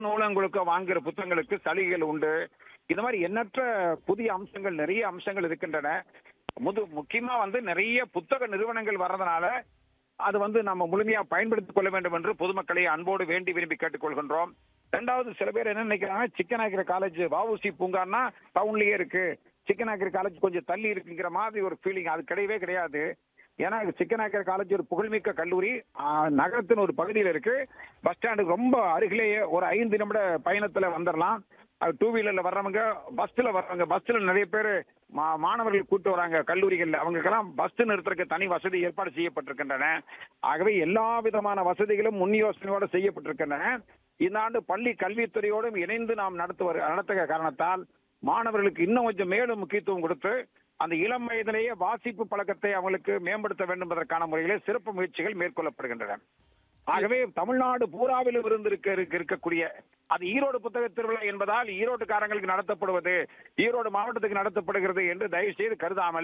நூலகங்களுக்கு வாங்குற புத்தகங்களுக்கு சலுகைகள் உண்டு இந்த மாதிரி எண்ணற்ற புதிய அம்சங்கள் நிறைய அம்சங்கள் இருக்கின்றன முது முக்கியமா வந்து நிறைய புத்தக நிறுவனங்கள் வர்றதுனால அது வந்து நம்ம முழுமையா பயன்படுத்திக் கொள்ள வேண்டும் என்று பொதுமக்களை அன்போடு வேண்டி விரும்பி கேட்டுக்கொள்கின்றோம் ரெண்டாவது சில பேர் என்ன நினைக்கிறாங்க சிக்கனாக்கிற காலேஜ் வஉசி பூங்கான்னா டவுன்லயே இருக்கு சிக்கனாக்கிற காலேஜ் கொஞ்சம் தள்ளி இருக்குங்கிற மாதிரி ஒரு ஃபீலிங் அது கிடையவே கிடையாது ஏன்னா சிக்கனாக்கிற காலேஜ் ஒரு புகழ்மிக்க கல்லூரி ஆ, நகரத்தின் ஒரு பகுதியில் இருக்கு பஸ் ஸ்டாண்டுக்கு ரொம்ப அருகிலேயே ஒரு ஐந்து நிமிட பயணத்துல வந்துடலாம் டூ வீலர்ல வர்றவங்க பஸ்ல வர்றவங்க பஸ்ல நிறைய பேர் மாணவர்கள் கூட்டு வராங்க கல்லூரிகள்ல அவங்களுக்கெல்லாம் பஸ் நிறுத்தறதுக்கு தனி வசதி ஏற்பாடு செய்யப்பட்டிருக்கின்றன ஆகவே எல்லா விதமான வசதிகளும் முன் யோசனையோடு செய்யப்பட்டிருக்கின்றன இந்த ஆண்டு பள்ளி கல்வித்துறையோடும் இணைந்து நாம் நடத்துவ நடத்துகிற காரணத்தால் மாணவர்களுக்கு இன்னும் கொஞ்சம் மேலும் முக்கியத்துவம் கொடுத்து அந்த இளம் வயதிலேயே வாசிப்பு பழக்கத்தை அவங்களுக்கு மேம்படுத்த வேண்டும் என்பதற்கான முறையிலே சிறப்பு முயற்சிகள் மேற்கொள்ளப்படுகின்றன ஆகவே தமிழ்நாடு பூராவிலும் இருந்து இருக்க இருக்க- இருக்கக்கூடிய அது ஈரோடு புத்தக திருவிழா என்பதால் ஈரோட்டுக்காரங்களுக்கு நடத்தப்படுவது ஈரோடு மாவட்டத்துக்கு நடத்தப்படுகிறது என்று தயவு செய்து கருதாமல்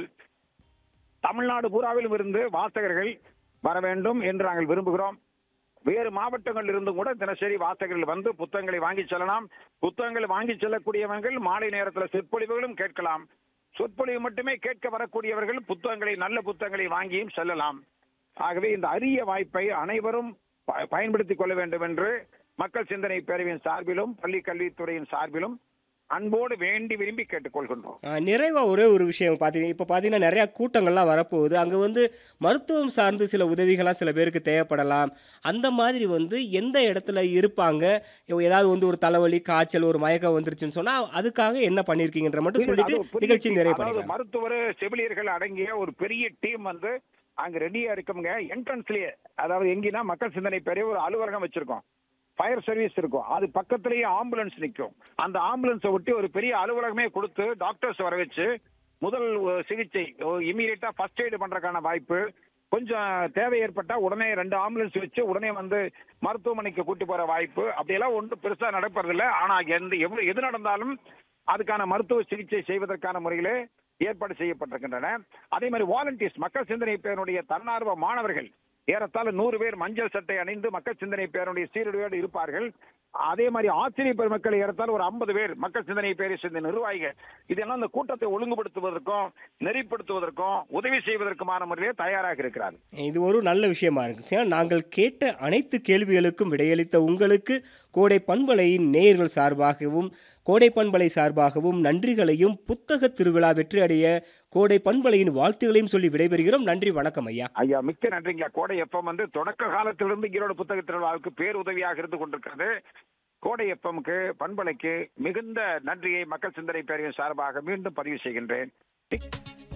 தமிழ்நாடு பூராவிலும் இருந்து வாசகர்கள் வர வேண்டும் என்று நாங்கள் விரும்புகிறோம் வேறு மாவட்டங்களில் இருந்தும் கூட தினசரி வாசகர்கள் வந்து புத்தகங்களை வாங்கி செல்லலாம் புத்தகங்களை வாங்கி செல்லக்கூடியவர்கள் மாலை நேரத்தில் சொற்பொழிவுகளும் கேட்கலாம் சொற்பொழிவு மட்டுமே கேட்க வரக்கூடியவர்கள் புத்தகங்களை நல்ல புத்தகங்களை வாங்கியும் செல்லலாம் ஆகவே இந்த அரிய வாய்ப்பை அனைவரும் ப- பயன்படுத்திக் கொள்ள வேண்டும் என்று மக்கள் சிந்தனை பேரவையின் சார்பிலும் பள்ளி கல்வித்துறையின் சார்பிலும் அன்போடு வேண்டி விரும்பி கேட்டுக்கொள்கின்றோம் ஆ, நிறைவா ஒரே ஒரு விஷயம் பார்த்தீங்கன்னா இப்போ பார்த்தீங்கன்னா நிறையா கூட்டங்கள்லாம் வரப்போகுது அங்கே வந்து மருத்துவம் சார்ந்து சில உதவிகள்லாம் சில பேருக்கு தேவைப்படலாம் அந்த மாதிரி வந்து எந்த இடத்துல இருப்பாங்க இப்போ ஏதாவது வந்து ஒரு தலைவலி காய்ச்சல் ஒரு மயக்கம் வந்துருச்சுன்னு சொன்னால் அதுக்காக என்ன பண்ணியிருக்கீங்கன்ற மட்டும் அது சொல்லிட்டு ஒரு பெரிய நிகழ்ச்சி team. நிறைவு அதாவது பண்ணிக்கலாம் மருத்துவர் செவிலியர்கள் அடங்கிய ஒரு பெரிய டீம் வந்து அங்க ரெடியா இருக்கவங்க என்ட்ரன்ஸ்லயே அதாவது எங்கன்னா மக்கள் சிந்தனை பெரிய ஒரு அலுவலகம் வச்சிருக்கோம் ஃபயர் சர்வீஸ் இருக்கும் அது பக்கத்திலேயே ஆம்புலன்ஸ் நிற்கும் அந்த ஆம்புலன்ஸை ஒட்டி ஒரு பெரிய அலுவலகமே கொடுத்து டாக்டர்ஸ் வர வச்சு முதல் அஹ், சிகிச்சை இமீடியட்டா ஃபர்ஸ்ட் எய்டு பண்றதுக்கான வாய்ப்பு கொஞ்சம் தேவை ஏற்பட்டா உடனே ரெண்டு ஆம்புலன்ஸ் வச்சு உடனே வந்து மருத்துவமனைக்கு கூட்டி போற வாய்ப்பு அப்படியெல்லாம் ஒன்றும் பெருசா நடப்பதில்லை ஆனா எந்த எவ்வளவு எது நடந்தாலும் அதுக்கான மருத்துவ சிகிச்சை செய்வதற்கான முறையிலே ஏற்பாடு செய்யப்பட்டிருக்கின்றன அதே மாதிரி வாலண்டியர்ஸ் மக்கள் சிந்தனை பேருடைய தன்னார்வ மாணவர்கள் ஏறத்தாழ நூறு பேர் மஞ்சள் சட்டை அணிந்து மக்கள் சிந்தனை பேருடைய சீருடையோடு இருப்பார்கள் அதே மாதிரி ஆசிரியர் பெருமக்கள் ஏறத்தாழ ஒரு ஐம்பது பேர் மக்கள் சிந்தனை பேரை சேர்ந்த நிர்வாகிகள் இதெல்லாம் இந்த கூட்டத்தை ஒழுங்குபடுத்துவதற்கும் நெறிப்படுத்துவதற்கும் உதவி செய்வதற்குமான முறையிலே தயாராக இருக்கிறார்கள் இது ஒரு நல்ல விஷயமா இருக்கு சார் நாங்கள் கேட்ட அனைத்து கேள்விகளுக்கும் விடையளித்த உங்களுக்கு கோடை பண்பலையின் நேயர்கள் சார்பாகவும் கோடை பண்பலை சார்பாகவும் நன்றிகளையும் புத்தக திருவிழா வெற்றி அடைய கோடை பண்பலையின் வாழ்த்துகளையும் சொல்லி விடைபெறுகிறோம் நன்றி வணக்கம் ஐயா ஐயா மிக்க நன்றிங்க கோடை எஃப்எம் வந்து தொடக்க காலத்திலிருந்து ஈரோடு புத்தக திருவிழாவுக்கு பேருதவியாக இருந்து கொண்டிருக்கிறது கோடை எஃப்எம்க்கு பண்பலைக்கு மிகுந்த நன்றியை மக்கள் சிந்தனை பேரவையின் சார்பாக மீண்டும் பதிவு செய்கின்றேன்